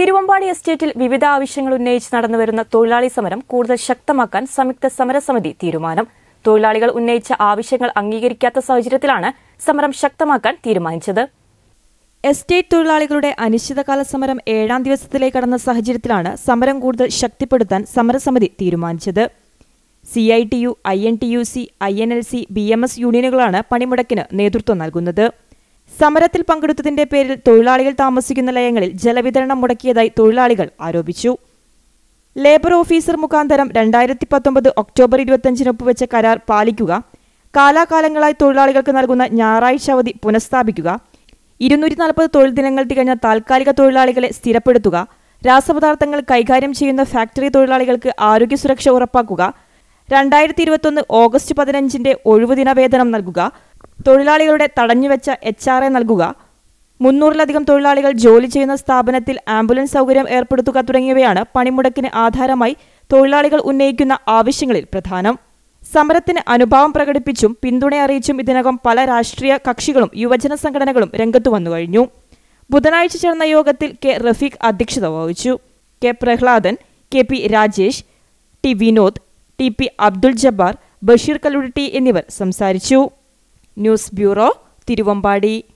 തിരുവമ്പാടി എസ്റ്റേറ്റിൽ വിവിധ ആവശ്യങ്ങൾ ഉന്നയിച്ച് നടന്നുവരുന്ന തൊഴിലാളി സമരം കൂടുതൽ ശക്തമാക്കാൻ സംയുക്ത സമരസമിതി തീരുമാനം തൊഴിലാളികൾ ഉന്നയിച്ച ആവശ്യങ്ങൾ അംഗീകരിക്കാത്ത സാഹചര്യത്തിലാണ് സമരം ശക്തമാക്കാൻ തീരുമാനിച്ചത് എസ്റ്റേറ്റ് തൊഴിലാളികളുടെ അനിശ്ചിതകാല സമരം ഏഴാം ദിവസത്തിലേക്ക് കടന്ന സാഹചര്യത്തിലാണ് സമരം കൂടുതൽ ശക്തിപ്പെടുത്താൻ സമരസമിതി തീരുമാനിച്ചത് C I T U I N T U C I N L C B M S യൂണിയനുകളാണ് പണിമുടക്കിന് നേതൃത്വം നൽകുന്നത് സമരത്തിൽ പങ്കെടുത്തതിന്റെ പേരിൽ തൊഴിലാളികൾ താമസിക്കുന്ന ലയങ്ങളിൽ ജലവിതരണം മുടക്കിയതായി തൊഴിലാളികൾ ആരോപിച്ചു ലേബർ ഓഫീസർ മുഖാന്തരം രണ്ടായിരത്തി പത്തൊമ്പത് ഒക്ടോബർ ഇരുപത്തിയഞ്ചിന് ഒപ്പുവെച്ച കരാർ പാലിക്കുക കാലാകാലങ്ങളായി തൊഴിലാളികൾക്ക് നൽകുന്ന ഞായറാഴ്ച അവധി പുനഃസ്ഥാപിക്കുക ഇരുന്നൂറ്റി നാൽപ്പത് തൊഴിൽ ദിനങ്ങൾ തികഞ്ഞ താൽക്കാലിക തൊഴിലാളികളെ സ്ഥിരപ്പെടുത്തുക രാസപദാർത്ഥങ്ങൾ കൈകാര്യം ചെയ്യുന്ന ഫാക്ടറി തൊഴിലാളികൾക്ക് ആരോഗ്യ സുരക്ഷ ഉറപ്പാക്കുക രണ്ടായിരത്തി ഇരുപത്തൊന്ന് ഓഗസ്റ്റ് പതിനഞ്ചിന്റെ ഒഴിവുദിന വേതനം നൽകുക തൊഴിലാളികളുടെ തടഞ്ഞുവെച്ച എച്ച് ആർ എ നൽകുക മുന്നൂറിലധികം തൊഴിലാളികൾ ജോലി ചെയ്യുന്ന സ്ഥാപനത്തിൽ ആംബുലൻസ് സൗകര്യം ഏർപ്പെടുത്തുക തുടങ്ങിയവയാണ് പണിമുടക്കിന് ആധാരമായി തൊഴിലാളികൾ ഉന്നയിക്കുന്ന ആവശ്യങ്ങളിൽ പ്രധാനം സമരത്തിന് അനുഭാവം പ്രകടിപ്പിച്ചും പിന്തുണ അറിയിച്ചും ഇതിനകം പല രാഷ്ട്രീയ കക്ഷികളും യുവജന സംഘടനകളും രംഗത്തു വന്നു കഴിഞ്ഞു ബുധനാഴ്ച ചേർന്ന യോഗത്തിൽ കെ റഫീഖ് അധ്യക്ഷത വഹിച്ചു K Prahladan K P Rajesh T Vinod T P Abdul Jabbar Basheer Kalludi എന്നിവർ സംസാരിച്ചു ന്യൂസ് ബ്യൂറോ തിരുവമ്പാടി